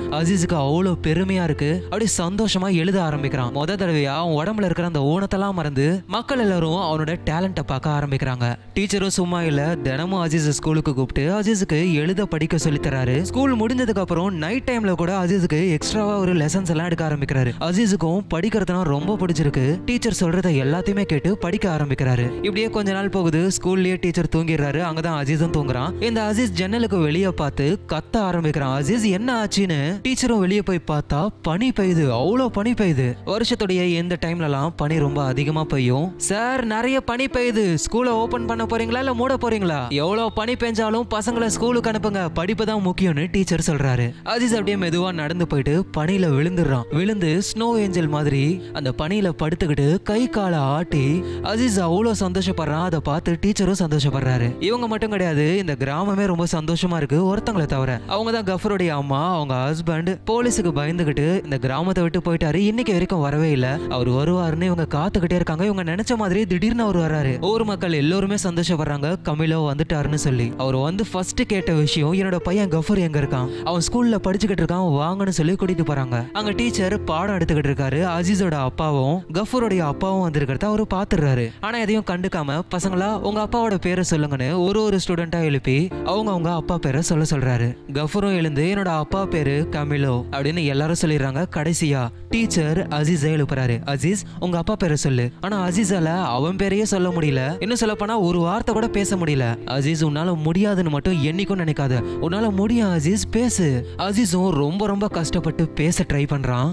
அசீஸுக்கு அவ்வளோ பெருமையா இருக்கு அப்படியே சந்தோஷமா எழுத ஆரம்பிக்கிறான் முத தடவையா அவன் உடம்புல இருக்கிற அந்த ஊனத்தெல்லாம் மறந்து மக்கள் எல்லாரும் அவனோட டேலண்ட்டை பார்க்க ஆரம்பிக்கிறாங்க டீச்சரும் சும்மா இல்ல தினமும் அஜீஸ் ஸ்கூலுக்கு கூப்பிட்டு அஜீஸுக்கு எழுத படிக்க சொல்லி தராரு ஸ்கூல் முடிஞ்சதுக்கு அப்புறம் நைட் டைம்ல கூட அஜீஸுக்கு எக்ஸ்ட்ராவா ஒரு லெசன்ஸ் எல்லாம் எடுக்க ஆரம்பிக்கிறாரு அஜீஸுக்கும் படிக்கிறதுனா ரொம்ப பிடிச்சிருக்கு டீச்சர் சொல்றத எல்லாத்தையுமே கேட்டு படிக்க ஆரம்பிக்கிறாரு இப்படியே கொஞ்ச நாள் போகுது ஸ்கூல்லயே டீச்சர் தூங்கிடுறாரு அங்கதான் அஜீஸும் தூங்குறான் இந்த அஜீஸ் ஜன்னலுக்கு வெளியே பார்த்து கத்த ஆரம்பிக்கிறான் அஜீஸ் என்ன ஆச்சுன்னு டீச்சரும் வெளியே போய் பார்த்தா பனி பெய்யுது அவ்வளோ பனி பெய்யுது வருஷத்துடைய எந்த டைம்லலாம் பனி ரொம்ப அதிகமா பெய்யும் சார் நிறைய பனி பெய்யுது ஸ்கூலை ஓபன் பண்ண போறீங்களா இல்ல மூட போறீங்களா எவ்வளவு பனி பெஞ்சாலும் பசங்களை ஸ்கூலுக்கு அனுப்புங்க படிப்பு தான் முக்கியம்னு டீச்சர் சொல்றாரு அஜீஸ் அப்படியே மெதுவா நடந்து போயிட்டு பனியில விழுந்துடுறான் விழுந்து ஸ்னோ ஏஞ்சல் மாதிரி அந்த பனியில படுத்துக்கிட்டு கை காலை ஆட்டி அஜீஸ் அவ்வளோ சந்தோஷப்படுறான் அதை பார்த்து டீச்சரும் சந்தோஷப்படுறாரு இவங்க மட்டும் கிடையாது இந்த கிராமமே ரொம்ப சந்தோஷமா இருக்கு ஒருத்தங்களை தவிர அவங்க தான் கஃபருடைய அம்மா அவங்க ஹஸ்பண்ட் போலீஸுக்கு பயந்துகிட்டு இந்த கிராமத்தை விட்டு போயிட்டாரு இன்னைக்கு வரைக்கும் வரவே இல்ல அவர் வருவாருன்னு இவங்க காத்துக்கிட்டே இருக்காங்க இவங்க நினைச்ச மாதிரி திடீர்னு அவர் வராரு ஊர் மக்கள் எல்லோருமே சந்தோஷப்படுறாங்க கமிலோ வந்துட்டாருன்னு சொல்லி அவர் வந்து ஃபர்ஸ்ட் கேட்ட விஷயம் என்னோட பையன் கஃபர் எங்க இருக்கான் அவன் ஸ்கூல்ல படிச்சுக்கிட்டு இருக்கான் வாங்கன்னு சொல்லி கூட்டிட்டு போறாங்க அங்க டீச்சர் பாடம் எடுத்துக்கிட்டு இருக்காரு அஜீஸோட அப்பாவும் கஃபருடைய அப்பாவும் வந்திருக்கிறத அவரு பாத்துறாரு ஆனா எதையும் கண்டுக்காம பசங்களா உங்க அப்பாவோட பேரை சொல்லுங்கன்னு ஒரு ஒரு ஸ்டூடெண்டா எழுப்பி அவங்க அவங்க அப்பா பேரை சொல்ல சொல்றாரு கஃபரும் எழுந்து என்னோட அப்பா பேரு கமிலோ அப்படின்னு எல்லாரும் சொல்லிடுறாங்க கடைசியா டீச்சர் அசீஸை எழுப்புறாரு அசீஸ் உங்க அப்பா பேரை சொல்லு ஆனா அசீஸால அவன் பேரையே சொல்ல முடியல இன்னும் சொல்ல போனா ஒரு வார்த்தை கூட பேச முடியல அசீஸ் உன்னால முடியாதுன்னு மட்டும் என்னைக்கும் நினைக்காத உன்னால முடியும் அசீஸ் பேசு அசீஸும் ரொம்ப ரொம்ப கஷ்டப்பட்டு பேச ட்ரை பண்றான்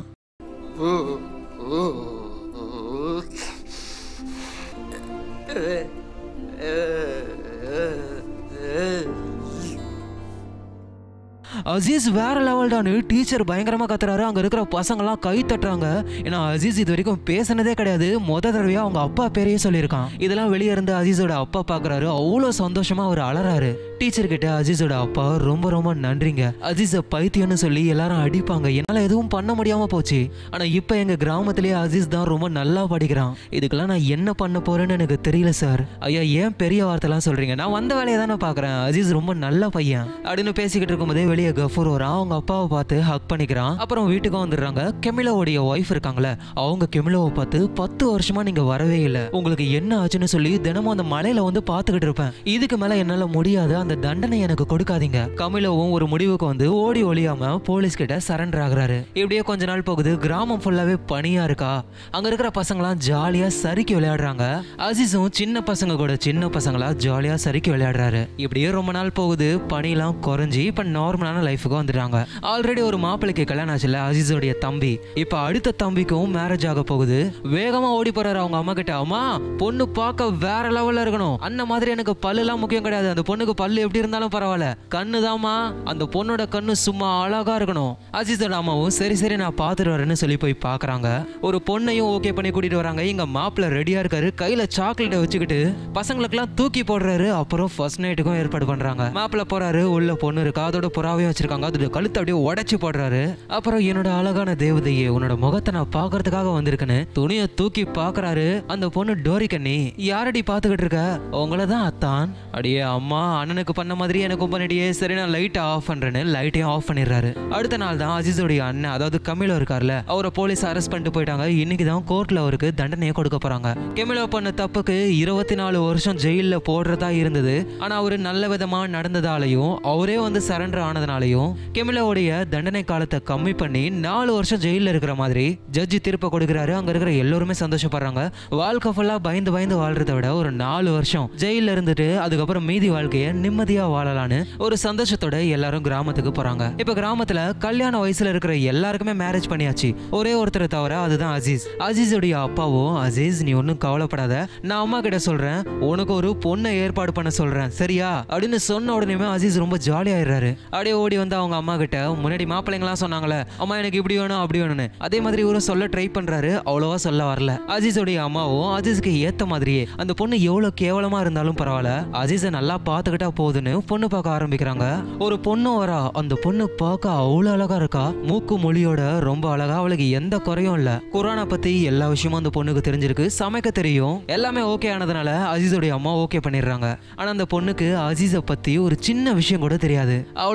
அசீஸ் வேற லெவல்டானு டீச்சர் பயங்கரமா கத்துறாரு அங்க இருக்கிற பசங்கெல்லாம் கை தட்டுறாங்க ஏன்னா அசீஸ் இது வரைக்கும் பேசினதே கிடையாது முத தடவையா அவங்க அப்பா பேரையே சொல்லியிருக்கான் இதெல்லாம் வெளியே இருந்து அசீஸோட அப்பா பாக்குறாரு அவ்வளோ சந்தோஷமா அவர் அலறாரு டீச்சர் கிட்ட அஜீஸோட அப்பா ரொம்ப ரொம்ப நன்றிங்க அஜீஸ பைத்தியம்னு சொல்லி எல்லாரும் அடிப்பாங்க என்னால எதுவும் பண்ண முடியாம போச்சு ஆனா இப்ப எங்க கிராமத்திலேயே அஜீஸ் தான் ரொம்ப நல்லா படிக்கிறான் இதுக்கெல்லாம் நான் என்ன பண்ண போறேன்னு எனக்கு தெரியல சார் ஐயா ஏன் பெரிய வார்த்தைலாம் சொல்றீங்க நான் வந்த வேலையை தானே பாக்குறேன் அஜீஸ் ரொம்ப நல்ல பையன் அப்படின்னு பேசிக்கிட்டு இருக்கும்போதே வெளியே கஃபூர் வரான் அவங்க அப்பாவை பார்த்து ஹக் பண்ணிக்கிறான் அப்புறம் வீட்டுக்கும் வந்துடுறாங்க கெமிலோவுடைய ஒய்ஃப் இருக்காங்களே அவங்க கெமிலோவை பார்த்து பத்து வருஷமா நீங்க வரவே இல்லை உங்களுக்கு என்ன ஆச்சுன்னு சொல்லி தினமும் அந்த மலையில வந்து பார்த்துக்கிட்டு இருப்பேன் இதுக்கு மேல என்னால முடியாது அந்த தண்டனை எனக்கு கொடுக்காதீங்க கமிலோவும் ஒரு முடிவுக்கு வந்து ஓடி ஒளியாம போலீஸ் கிட்ட சரண்டர் ஆகுறாரு இப்படியே கொஞ்ச நாள் போகுது கிராமம் ஃபுல்லாவே பனியா இருக்கா அங்க இருக்கிற பசங்களாம் ஜாலியா சறுக்கி விளையாடுறாங்க அசிஸும் சின்ன பசங்க கூட சின்ன பசங்களா ஜாலியா சறுக்கி விளையாடுறாரு இப்படியே ரொம்ப நாள் போகுது பனிலாம் குறைஞ்சி இப்ப நார்மலான லைஃபுக்கு வந்துட்டாங்க ஆல்ரெடி ஒரு மாப்பிள்ளைக்கு கல்யாணம் ஆச்சுல அசிஸோடைய தம்பி இப்ப அடுத்த தம்பிக்கும் மேரேஜ் ஆக போகுது வேகமா ஓடி போறாரு அவங்க அம்மா கிட்ட அம்மா பொண்ணு பார்க்க வேற லெவல்ல இருக்கணும் அண்ணன் மாதிரி எனக்கு பல்லு எல்லாம் முக்கியம் கிடையாது அந்த பொண்ணுக்கு பல்லு எப்படி இருந்தாலும் பரவாயில்ல கண்ணு தாமா அந்த பொண்ணோட கண்ணு சும்மா அழகா இருக்கணும் அஜித்தோட அம்மாவும் சரி சரி நான் பார்த்துட்டு வரேன்னு சொல்லி போய் பார்க்கறாங்க ஒரு பொண்ணையும் ஓகே பண்ணி கூட்டிட்டு வராங்க இங்க மாப்பிள்ள ரெடியா இருக்காரு கையில சாக்லேட்டை வச்சுக்கிட்டு பசங்களுக்கெல்லாம் தூக்கி போடுறாரு அப்புறம் ஃபர்ஸ்ட் நைட்டுக்கும் ஏற்பாடு பண்றாங்க மாப்பிள்ள போறாரு உள்ள பொண்ணு இருக்கு அதோட புறாவையும் வச்சிருக்காங்க அதோட கழுத்தை அப்படியே உடைச்சு போடுறாரு அப்புறம் என்னோட அழகான தேவதையே உன்னோட முகத்தை நான் பார்க்கறதுக்காக வந்திருக்கேன்னு துணியை தூக்கி பார்க்கறாரு அந்த பொண்ணு டோரி கண்ணி யாரடி பார்த்துக்கிட்டு இருக்க உங்களை தான் அத்தான் அடியே அம்மா அண்ணனுக்கு பண்ண மாதிரி எனக்கு பண்ணிட்டியே சரி நான் லைட்டை ஆஃப் பண்றேன்னு லைட்டையும் ஆஃப் பண்ணிடுறாரு அடுத்த நாள் தான் அஜிஸோடைய அண்ணன் அதாவது கமிலோ இருக்கார்ல அவரை போலீஸ் அரெஸ்ட் பண்ணிட்டு போயிட்டாங்க இன்னைக்கு தான் கோர்ட்ல அவருக்கு தண்டனையை கொடுக்க போறாங்க கெமிலோ பண்ண தப்புக்கு இருபத்தி நாலு வருஷம் ஜெயில்ல போடுறதா இருந்தது ஆனா அவரு நல்ல விதமா நடந்ததாலையும் அவரே வந்து சரண்டர் ஆனதுனாலையும் கெமிலோவுடைய தண்டனை காலத்தை கம்மி பண்ணி நாலு வருஷம் ஜெயில்ல இருக்கிற மாதிரி ஜட்ஜி தீர்ப்பு கொடுக்குறாரு அங்க இருக்கிற எல்லோருமே சந்தோஷப்படுறாங்க வாழ்க்கை ஃபுல்லா பயந்து பயந்து வாழ்றதை விட ஒரு நாலு வருஷம் ஜெயில்ல இருந்துட்டு அதுக்கப்புறம் மீதி வாழ்க்கைய நிம்மதியா வாழலான்னு ஒரு சந்தோஷத்தோட எல்லாரும் கிராமத்துக்கு போறாங்க இப்ப கிராமத்துல கல்யாண வயசுல இருக்கிற எல்லாருக்குமே மேரேஜ் பண்ணியாச்சு ஒரே ஒருத்தரை தவிர அதுதான் அசீஸ் அசீஸுடைய அப்பாவும் அசீஸ் நீ ஒன்றும் கவலைப்படாத நான் அம்மா கிட்ட சொல்றேன் உனக்கு ஒரு பொண்ணை ஏற்பாடு பண்ண சொல்றேன் சரியா அப்படின்னு சொன்ன உடனே அசீஸ் ரொம்ப ஜாலியாயிடுறாரு அப்படியே ஓடி வந்து அவங்க அம்மா கிட்ட முன்னாடி மாப்பிள்ளைங்களாம் சொன்னாங்களே அம்மா எனக்கு இப்படி வேணும் அப்படி வேணும்னு அதே மாதிரி இவரும் சொல்ல ட்ரை பண்றாரு அவ்வளவா சொல்ல வரல அஜீஸோடைய அம்மாவும் அஜீஸ்க்கு ஏத்த மாதிரியே அந்த பொண்ணு எவ்வளவு கேவலமா இருந்தாலும் பரவாயில்ல அஜீஸை நல்லா பார்த்துக்கிட்டா போதுன்னு பொண்ணு பார்க்க ஆரம்பிக்கிறாங்க ஒரு பொண்ணு வரா அந்த பொண்ணு பார்க்க அவ்வளவு அழகா இருக்கா மூக்கு மொழியோட ரொம்ப அழகா அவளுக்கு எந்த குறையும் இல்ல குரானை பத்தி எல்லா விஷயமும் அந்த பொண்ணுக்கு தெரிஞ்சிருக்கு சமைக்க தெரியும் எல்லாமே ஓகே ஆனதுனால அஜீஸோடைய அம்மா ஓகே பண்ணிடுறாங்க ஆனா அந்த பொண்ணுக்கு அஜீஸை பத்தி ஒரு சின்ன விஷயம் கூட தெரியாது அவளும் ஓகே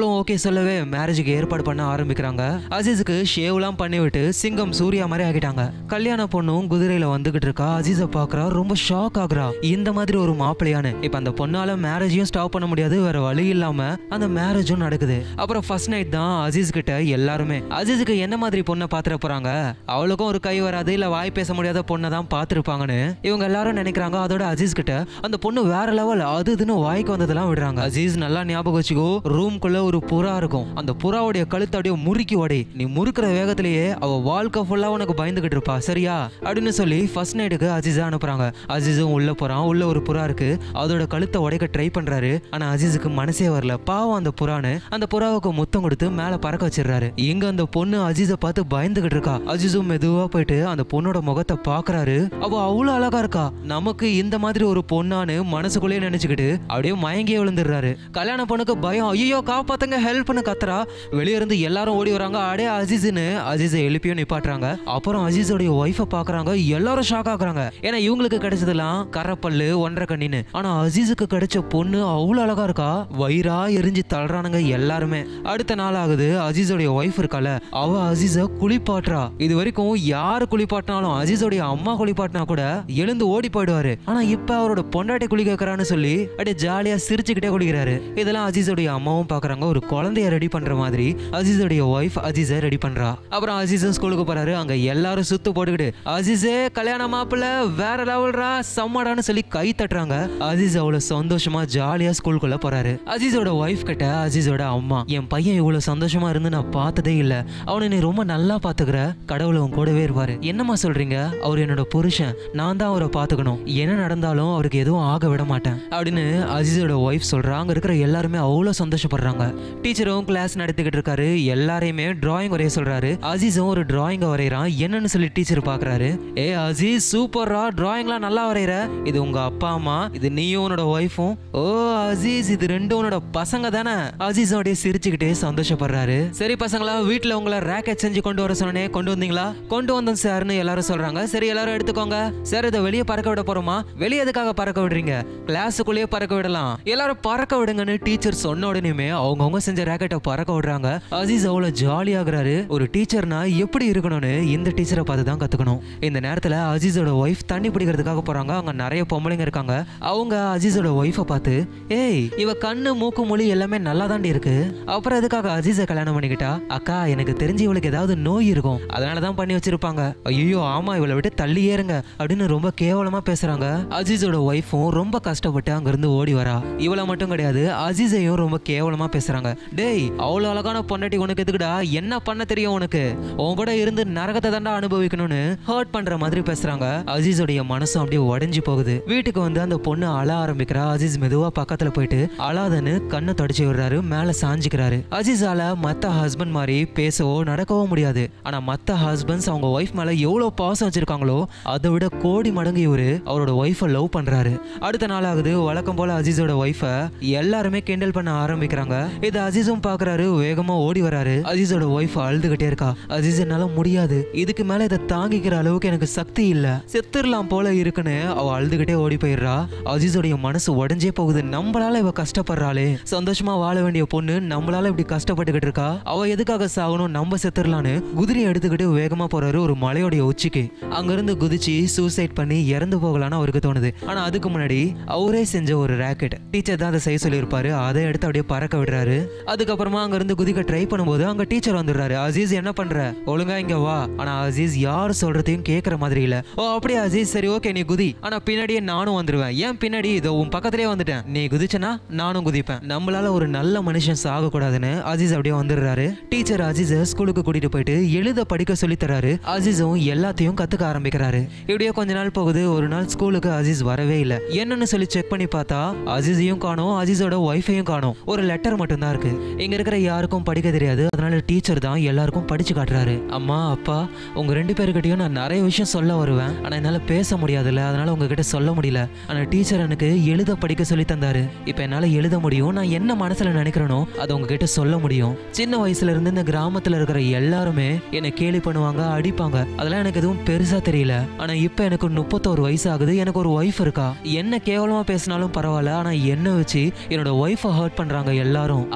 சொல்லவே மேரேஜுக்கு ஏற்பாடு பண்ண ஆரம்பிக்கிறாங்க அசீஸுக்கு ஷேவ்லாம் பண்ணி விட்டு சிங்கம் சூர்யா மாதிரி ஆகிட்டாங்க கல்யாண பொண்ணும் குதிரையில வந்துகிட்டு இருக்கா அசீஸை பாக்குறா ரொம்ப ஷாக் ஆகுறா இந்த மாதிரி ஒரு மாப்பிள்ளையானு இப்ப அந்த பொண்ணால மேரேஜையும் ஸ்டாப் பண்ண முடியாது வேற வழி இல்லாம அந்த மேரேஜும் நடக்குது அப்புறம் ஃபர்ஸ்ட் நைட் தான் அசீஸ் கிட்ட எல்லாருமே அசீஸுக்கு என்ன மாதிரி பொண்ணை பாத்துற போறாங்க அவளுக்கும் ஒரு கை வராது இல்ல வாய் பேச முடியாத பொண்ணை தான் பார்த்திருப்பாங்கன்னு இவங்க எல்லாரும் நினைக்கிறாங்க அதோட அசீஸ் கிட்ட அந்த பொண்ணு வேற லெவல் அது இதுன்னு வாய்க்கு வந்ததெல்லாம் விடுறாங்க அசீஸ் நல்லா ஞாபகம் வச்சுக்கோ ரூம்குள்ள ஒரு புறா இருக்கும் அந்த புறாவுடைய கழுத்தை அப்படியே முறுக்கி உடை நீ முறுக்கிற வேகத்திலேயே அவ வாழ்க்கை ஃபுல்லா உனக்கு பயந்துகிட்டு இருப்பா சரியா அப்படின்னு சொல்லி ஃபர்ஸ்ட் நைட்டுக்கு அசீஸா அனுப்புறாங்க அசீஸும் உள்ள போறான் உள்ள ஒரு புறா இருக்கு அதோட கழுத்தை உடைக்க ட்ரை பண்றாரு ஆனா அசீஸுக்கு மனசே வரல பாவம் அந்த புறான்னு அந்த புறாவுக்கு முத்தம் கொடுத்து மேல பறக்க வச்சிடுறாரு இங்க அந்த பொண்ணு அஜீஸை பார்த்து பயந்துகிட்டு இருக்கா அஜீஸும் மெதுவா போயிட்டு அந்த பொண்ணோட முகத்தை பாக்குறாரு அவ அவ்வளவு அழகா இருக்கா நமக்கு இந்த மாதிரி ஒரு பொண்ணான்னு மனசுக்குள்ளேயே நினைச்சுக்கிட்டு அப்படியே மயங்கியே விழுந்துடுறாரு கல்யாண பொண்ணுக்கு பயம் ஐயோ காப்பாத்துங்க ஹெல்ப்னு கத்துறா வெளிய இருந்து எல்லாரும் ஓடி வராங்க அடே அஜீஸ்னு அஜீஸை எழுப்பியும் நிப்பாட்டுறாங்க அப்புறம் அஜீஸோடைய ஒய்ஃபை பாக்குறாங்க எல்லாரும் ஷாக் ஆகுறாங்க ஏன்னா இவங்களுக்கு கிடைச்சதெல்லாம் கரப்பல்லு ஒன்றரை கண்ணின்னு ஆனா அஜீஸுக்கு கிடைச்ச பொண்ணு அவ்வளவு அழகா இருக்கா வயிறா எரிஞ்சு தள்ளுறானுங்க எல்லாருமே அடுத்த நாள் ஆகுது அஜீஸோடைய ஒய்ஃப் இருக்கால அவ அஜீஸ குளிப்பாட்டுறா இது வரைக்கும் யாரு குளிப்பாட்டினாலும் அஜீஸோடைய அம்மா குளிப்பாட்டினா கூட எழுந்து ஓடி போயிடுவாரு ஆனா இப்ப அவரோட பொண்டாட்டி குளிக்க வைக்கிறான்னு சொல்லி அப்படியே ஜாலியா சிரிச்சுக்கிட்டே குளிக்கிறாரு இதெல்லாம் அஜீஸோடைய அம்மாவும் பாக்குறாங்க ஒரு குழந்தைய ரெடி பண்ற மாதிரி அஜீஸோடைய ஒய்ஃப் அஜீஸை ரெடி பண்றா அப்புறம் அஜீஸும் ஸ்கூலுக்கு போறாரு அங்க எல்லாரும் சுத்து போட்டுக்கிட்டு அஜீஸே கல்யாண மாப்பிள்ள வேற லெவல்ரா செம்மடான்னு சொல்லி கை தட்டுறாங்க அஜீஸ் அவ்வளவு சந்தோஷமா ஜாலியா ஸ்கூலுக்குள்ள போறாரு அஜீஸோட ஒய்ஃப் கிட்ட அஜீஸோட அம்மா என் பையன் இவ்வளவு சந்தோஷமா இருந்து நான் பார்த்ததே இல்ல அவனை நீ ரொம்ப நல்லா பாத்துக்கிற கடவுள் உன் கூடவே இருப்பாரு என்னம்மா சொல்றீங்க அவர் என்னோட புருஷன் நான் தான் அவரை பாத்துக்கணும் என்ன நடந்தாலும் அவருக்கு எதுவும் ஆக விட மாட்டேன் அப்படின்னு அஜீஸோட ஒய்ஃப் சொல்றா அங்க இருக்கிற எல்லாருமே அவ்வளவு சந்தோஷப்படுறாங்க டீச்சரும் கிளாஸ் நடத்திக்கிட்டு இருக்காரு எல்லாரையுமே டிராயிங் வரைய சொல்றாரு அஜீஸும் ஒரு டிராயிங்க வரைகிறான் என்னன்னு சொல்லி டீச்சர் பாக்குறாரு ஏ அஜீஸ் சூப்பரா டிராயிங்லாம் நல்லா வரைகிற இது உங்க அப்பா அம்மா இது நீயும் உன்னோட ஒய்ஃபும் ஓ அஜீஸ் இது ரெண்டும் உன்னோட பசங்க தானே அஜீஸ் அப்படியே சிரிச்சுக்கிட்டே சந்தோஷப்படுறாரு சரி பசங்களா வீட்ல உங்களை ரேக்கெட் செஞ்சு கொண்டு வர சொன்னே கொண்டு வந்தீங்களா கொண்டு வந்தோம் சார்னு எல்லாரும் சொல்றாங்க சரி எல்லாரும் எடுத்துக்கோங்க சார் இதை வெளியே பறக்க விட போறோமா வெளியே எதுக்காக பறக்க விடுறீங்க கிளாஸுக்குள்ளேயே பறக்க விடலாம் எல்லாரும் பறக்க விடுங்கன்னு டீச்சர் சொன்ன உடனேமே அவங்கவுங்க செஞ்ச ரேக்கெட்டை பறக்க விடுறாங்க அஜீஸ் அவ்வளவு ஜாலியாகிறாரு ஒரு டீச்சர்னா எப்படி இருக்கணும்னு இந்த டீச்சரை பார்த்து தான் கத்துக்கணும் இந்த நேரத்துல அஜீஸோட ஒய்ஃப் தண்ணி பிடிக்கிறதுக்காக போறாங்க அங்க நிறைய பொம்பளைங்க இருக்காங்க அவங்க அஜீஸோட ஒய்ஃபை பார்த்து ஏய் இவ கண்ணு மூக்கு மொழி எல்லாமே நல்லா தாண்டி இருக்கு அப்புறம் எதுக்காக அஜீஸை கல்யாணம் பண்ணிக்கிட்டா அக்கா எனக்கு தெரிஞ்சு இவளுக்கு ஏதாவது நோய் இருக்கும் அதனால தான் பண்ணி வச்சிருப்பாங்க ஐயோ ஆமா இவளை விட்டு தள்ளி ஏறுங்க அப்படின்னு ரொம்ப கேவலமா பேசுறாங்க அஜீஸோட ஒய்ஃபும் ரொம்ப கஷ்டப்பட்டு அங்கிருந்து ஓடி வரா இவளை மட்டும் கிடையாது அஜீஸையும் ரொம்ப கேவலமா பேசுறாங்க டேய் அவ்வளவு அழகான பொண்டாட்டி உனக்கு எதுக்குடா என்ன பண்ண தெரியும் உனக்கு உன் கூட இருந்து நரகத்தை தாண்டா அனுபவிக்கணும்னு ஹர்ட் பண்ற மாதிரி பேசுறாங்க அஜீஸோடைய மனசும் அப்படியே உடைஞ்சு போகுது வீட்டுக்கு வந்து அந்த பொண்ணு அழ ஆரம்பிக்கிறா அஜீஸ் மெதுவா பக்கத்துல போயிட்டு அழாதன்னு கண்ணை தொடச்சி விடுறாரு மேல சாஞ்சிக்கிறாரு அஜீஸால மத்த ஹஸ்பண்ட் மாதிரி பேசவோ நடக்கவோ முடியாது ஆனா மத்த ஹஸ்பண்ட்ஸ் அவங்க ஒய்ஃப் மேல எவ்வளவு பாசம் வச்சிருக்காங்களோ அதை விட கோடி மடங்கு இவரு அவரோட ஒய்ஃபை லவ் பண்றாரு அடுத்த நாள் ஆகுது வழக்கம் போல அஜீஸோட ஒய்ஃபை எல்லாருமே கிண்டல் பண்ண ஆரம்பிக்கிறாங்க இது அஜீஸும் பாக்குறாரு வேகமா ஓடி வராரு அஜீஸோட ஒய்ஃப் அழுதுகிட்டே இருக்கா அஜீஸ் என்னால முடியாது இதுக்கு மேல இதை தாங்கிக்கிற அளவுக்கு எனக்கு சக்தி இல்ல செத்துடலாம் போல இருக்குன்னு அவ அழுதுகிட்டே ஓடி போயிடுறா அஜீஸோடைய மனசு உடஞ்சே போகுது நம்மளால இவ கஷ்டப்படுறாளே சந்தோஷமா வாழ வேண்டிய பொண்ணு நம்மளால இப்படி கஷ்டப்பட்டுக்கிட்டு இருக்கா அவ எதுக்காக சாகணும் நம்ம செத்துடலான்னு குதிரையை எடுத்துக்கிட்டு வேகமா போறாரு ஒரு மலையோடைய உச்சிக்கு அங்கிருந்து குதிச்சு சூசைட் பண்ணி இறந்து போகலான்னு அவருக்கு தோணுது ஆனா அதுக்கு முன்னாடி அவரே செஞ்ச ஒரு ராக்கெட் டீச்சர் தான் அதை செய்ய சொல்லியிருப்பாரு அதை எடுத்து அப்படியே பறக்க விடுறாரு அதுக்கப்புறமா அங்க இருந்து குதிக்க ட்ரை பண்ணும்போது அங்க டீச்சர் வந்துடுறாரு அசீஸ் என்ன பண்ற ஒழுங்கா இங்க வா ஆனா அசீஸ் யார் சொல்றதையும் கேட்கற மாதிரி இல்ல ஓ அப்படியே அசீஸ் சரி ஓகே நீ குதி ஆனா பின்னாடியே நானும் வந்துருவேன் ஏன் பின்னாடி இதோ உன் பக்கத்திலே வந்துட்டேன் நீ குதிச்சனா நானும் குதிப்பேன் நம்மளால ஒரு நல்ல மனுஷன் சாக கூடாதுன்னு அசீஸ் அப்படியே வந்துடுறாரு டீச்சர் அசீஸ ஸ்கூலுக்கு கூட்டிட்டு போயிட்டு எழுத படிக்க சொல்லி தராரு அசீஸும் எல்லாத்தையும் கத்துக்க ஆரம்பிக்கிறாரு இப்படியே கொஞ்ச நாள் போகுது ஒரு நாள் ஸ்கூலுக்கு அசீஸ் வரவே இல்ல என்னன்னு சொல்லி செக் பண்ணி பார்த்தா அசீஸையும் காணோம் அசீஸோட ஒய்ஃபையும் காணோம் ஒரு லெட்டர் மட்டும் தான் இருக்கு இங்க இருக்கிற யாருக்கும் படிக்க தெரியாது அதனால டீச்சர் தான் எல்லாருக்கும் படிச்சு காட்டுறாரு அம்மா அப்பா உங்க ரெண்டு பேருக்கிட்டையும் நான் நிறைய விஷயம் சொல்ல வருவேன் ஆனா என்னால பேச முடியாதுல்ல அதனால உங்ககிட்ட சொல்ல முடியல ஆனா டீச்சர் எனக்கு எழுத படிக்க சொல்லி தந்தாரு இப்ப என்னால எழுத முடியும் நான் என்ன மனசுல நினைக்கிறேனோ அதை உங்ககிட்ட சொல்ல முடியும் சின்ன வயசுல இருந்து இந்த கிராமத்துல இருக்கிற எல்லாருமே என்னை கேலி பண்ணுவாங்க அடிப்பாங்க அதெல்லாம் எனக்கு எதுவும் பெருசா தெரியல ஆனா இப்ப எனக்கு முப்பத்தோரு வயசு ஆகுது எனக்கு ஒரு ஒய்ஃப் இருக்கா என்ன கேவலமா பேசினாலும் பரவாயில்ல ஆனா என்ன வச்சு என்னோட ஒய்ஃபை ஹர்ட் பண்றாங்க எல்லாரும் அவ கஷ்டம்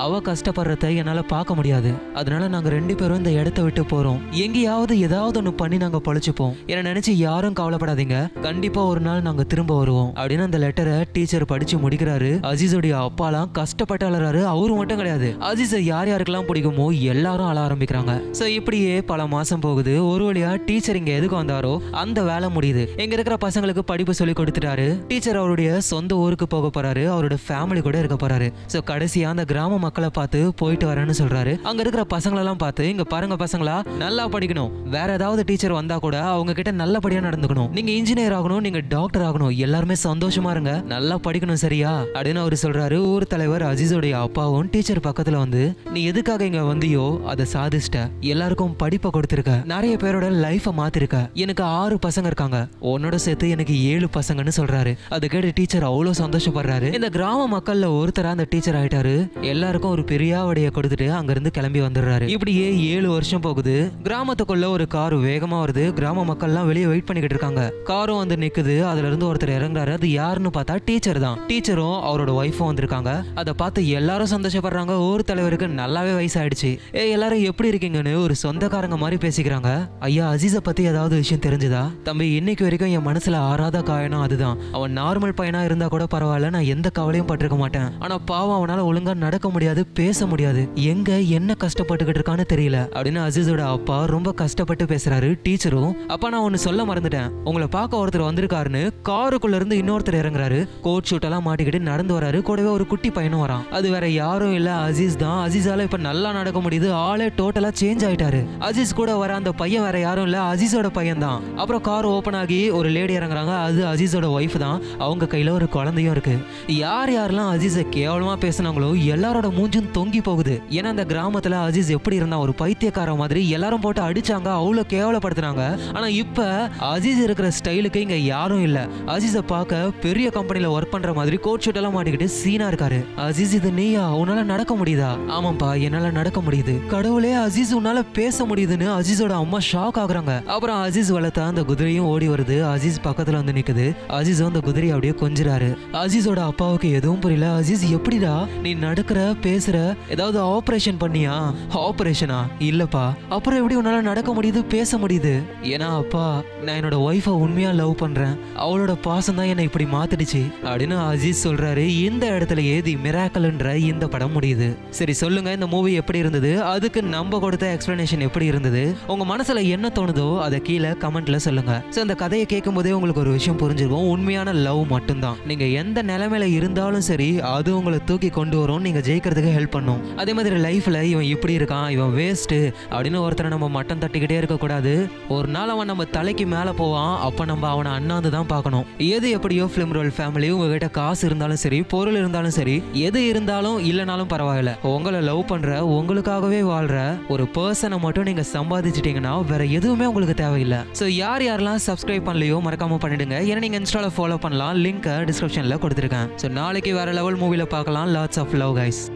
கஷ்டப்படுறத என்னால பார்க்க முடியாது அதனால நாங்க ரெண்டு பேரும் இந்த இடத்த விட்டு போறோம் எங்கேயாவது ஏதாவது ஒண்ணு பண்ணி நாங்க பழிச்சுப்போம் என்ன நினைச்சு யாரும் கவலைப்படாதீங்க கண்டிப்பா ஒரு நாள் நாங்க திரும்ப வருவோம் அப்படின்னு அந்த லெட்டரை டீச்சர் படிச்சு முடிக்கிறாரு அஜீஸோடைய அப்பாலாம் கஷ்டப்பட்டு அலறாரு அவரு மட்டும் கிடையாது அஜீஸை யார் யாருக்கெல்லாம் பிடிக்குமோ எல்லாரும் அழ ஆரம்பிக்கிறாங்க சோ இப்படியே பல மாசம் போகுது ஒரு வழியா டீச்சர் இங்க எதுக்கு வந்தாரோ அந்த வேலை முடியுது இங்க இருக்கிற பசங்களுக்கு படிப்பு சொல்லி கொடுத்துட்டாரு டீச்சர் அவருடைய சொந்த ஊருக்கு போக போறாரு அவரோட ஃபேமிலி கூட இருக்க போறாரு சோ கடைசியா அந்த கிராம மக்களை பார்த்து போயிட்டு வரேன்னு சொல்றாரு அங்க இருக்கிற பசங்களெல்லாம் பார்த்து இங்க பாருங்க பசங்களா நல்லா படிக்கணும் வேற ஏதாவது டீச்சர் வந்தா கூட அவங்க கிட்ட நல்லபடியா நடந்துக்கணும் நீங்க இன்ஜினியர் ஆகணும் நீங்க டாக்டர் ஆகணும் எல்லாருமே சந்தோஷமா இருங்க நல்லா படிக்கணும் சரியா அப்படின்னு அவர் சொல்றாரு ஊர் தலைவர் அஜீஸோடைய அப்பாவும் டீச்சர் பக்கத்துல வந்து நீ எதுக்காக இங்க வந்தியோ அதை சாதிச்சிட்ட எல்லாருக்கும் படிப்பை கொடுத்திருக்க நிறைய பேரோட லைஃப மாத்திருக்க எனக்கு ஆறு பசங்க இருக்காங்க உன்னோட சேர்த்து எனக்கு ஏழு பசங்கன்னு சொல்றாரு அதை கேட்டு டீச்சர் அவ்வளவு சந்தோஷப்படுறாரு இந்த கிராம மக்கள்ல ஒருத்தரா அந்த டீச்சர் ஆயிட்டாரு எல்லாருக்கும் ஒரு பெரியாவடைய கொடுத்துட்டு அங்க இருந்து கிளம்பி வந்துடுறாரு இப்படியே ஏழு வருஷம் போகுது கிராமத்துக்குள்ள ஒரு கார் வேகமா வருது கிராம மக்கள்லாம் வெளியே வெயிட் பண்ணிக்கிட்டு இருக்காங்க காரும் வந்து நிக்குது அதுல இருந்து ஒருத்தர் இறங்குறாரு அது யாருன்னு பார்த்தா டீச்சர் தான் டீச்சரும் அவரோட ஒய்ஃபும் வந்திருக்காங்க அதை பார்த்து எல்லாரும் சந்தோஷப்படுறாங்க ஊர் தலைவருக்கு நல்லாவே வயசாயிடுச்சு ஏ எல்லாரும் எப்படி இருக்கீங்கன்னு ஒரு சொந்தக்காரங்க மாதிரி பேசிக்கிறாங்க ஐயா அசீஸை பத்தி ஏதாவது விஷயம் தெரிஞ்சுதா தம்பி இன்னைக்கு வரைக்கும் என் மனசுல ஆறாத காயணும் அதுதான் அவன் நார்மல் பையனா இருந்தா கூட பரவாயில்ல நான் எந்த கவலையும் பட்டிருக்க மாட்டேன் ஆனா பாவம் அவனால ஒழுங்கா நடக்க முடியாது பேச முடியாது எங்க என்ன கஷ்டப்பட்டுக்கிட்டு இருக்கான்னு தெரியல அப்படின்னு அசீஸோட அப்பா ரொம்ப கஷ்டப்பட்டு பேசுறாரு டீச்சரும் அப்பா நான் ஒன்னு சொல்ல மறந்துட்டேன் உங்களை பார்க்க ஒருத்தர் வந்திருக்காருன்னு காருக்குள்ள இருந்து இன்னொருத்தர் இறங்குறாரு கோட் ஷூட் எல்லாம் மாட்டிக்கிட்டு நடந்து வராரு கூடவே ஒரு குட்டி பையனும் வரான் அது வேற யாரும் இல்ல அசீஸ் தான் அசீஸால இப்ப நல்லா நடக்க முடியுது ஆளே டோட்டலா சேஞ்ச் ஆயிட்டாரு அசீஸ் கூட வர அந்த பையன் வேற யாரும் இல்ல அசீஸோட பையன் தான் அப்புறம் கார் ஓபன் ஆகி ஒரு லேடி இறங்குறாங்க அது அசீஸோட ஒய்ஃப் தான் அவங்க கையில ஒரு குழந்தையும் இருக்கு யார் யாரெல்லாம் அசீஸை கேவலமா பேசுனாங்களோ எல்லாரோட மூஞ்சும் தொங்கி போகுது ஏன்னா அந்த கிராமத்துல அசீஸ் எப்படி இருந்தா ஒரு பைத்தியக்கார மாதிரி எல்லாரும் போட்டு அடிச்சாங்க அவ்வளவு கேவலப்படுத்துனாங்க ஆனா இப்ப அசீஸ் இருக்கிற ஸ்டைலுக்கு இங்க யாரும் இல்ல அசீஸை பார்க்க பெரிய கம்பெனில ஒர்க் பண்ற மாதிரி கோட் ஷூட் எல்லாம் மாட்டிக்கிட்டு சீனா இருக்காரு அசீஸ் இது நீயா உன்னால நடக்க முடியுதா ஆமாப்பா என்னால நடக்க முடியுது கடவுளே அசீஸ் உன்னால பேச முடியுதுன்னு அசீஸோட அம்மா ஷாக் ஆகுறாங்க அப்புறம் அசீஸ் வளர்த்த அந்த குதிரையும் ஓடி வருது அசீஸ் பக்கத்துல வந்து நிக்குது அசீஸ் அந்த குதிரையை அப்படியே கொஞ்சிறாரு அசீஸோட அப்பாவுக்கு எதுவும் புரியல அசீஸ் எப்படிடா நீ நடக்கிற பேசுற ஏதாவது ஆபரேஷன் பண்ணியா ஆபரேஷனா இல்லப்பா அப்புறம் எப்படி உன்னால நடக்க முடியுது பேச முடியுது ஏன்னா அப்பா நான் என்னோட ஒய்ஃபை உண்மையா லவ் பண்றேன் அவளோட பாசம் தான் என்னை இப்படி மாத்திடுச்சு அப்படின்னு அஜீஸ் சொல்றாரு இந்த இடத்துல ஏதி மிராக்கல்ன்ற இந்த படம் முடியுது சரி சொல்லுங்க இந்த மூவி எப்படி இருந்தது அதுக்கு நம்ம கொடுத்த எக்ஸ்பிளனேஷன் எப்படி இருந்தது உங்க மனசுல என்ன தோணுதோ அதை கீழே கமெண்ட்ல சொல்லுங்க ஸோ இந்த கதையை கேட்கும் போதே உங்களுக்கு ஒரு விஷயம் புரிஞ்சிருக்கும் உண்மையான லவ் மட்டும்தான் நீங்க எந்த நிலைமையில இருந்தாலும் சரி அது உங்களை தூக்கி கொண்டு வரும் நீங்க ஜெயிக்கிறதுக்கு ஹெல்ப் பண்ணும் அதே மாதிரி லைஃப்ல இவன் இப்படி இருக்கான் இவன் வேஸ்ட் அப்படின்னு ஒருத்தரை நம்ம மட்டம் தட்டிக்கிட்டே இருக்க கூடாது ஒரு நாள் அவன் நம்ம தலைக்கு மேல போவான் அப்ப நம்ம அவனை அண்ணாந்து தான் பார்க்கணும் எது எப்படியோ ஃபிலிம் ரோல் ஃபேமிலி உங்ககிட்ட காசு இருந்தாலும் சரி பொருள் இருந்தாலும் சரி எது இருந்தாலும் இல்லைனாலும் பரவாயில்ல உங்களை லவ் பண்ற உங்களுக்காகவே வாழ்ற ஒரு பர்சனை மட்டும் நீங்க சம்பாதிச்சிட்டீங்கன்னா வேற எதுவுமே உங்களுக்கு தேவையில்லை ஸோ யார் யாரெல்லாம் சப்ஸ்கிரைப் பண்ணலையோ மறக்காம பண்ணிடுங்க ஏன்னா நீங்க இன்ஸ்டால ஃபாலோ பண்ணலாம் லிங்க் டிஸ்கிரிப்ஷன்ல கொடுத்துருக்கேன் ஸோ நாளைக்கு வேற லெவல் மூவில பார்க்கலாம் லாட்ஸ் ஆஃப் லவ் கைஸ்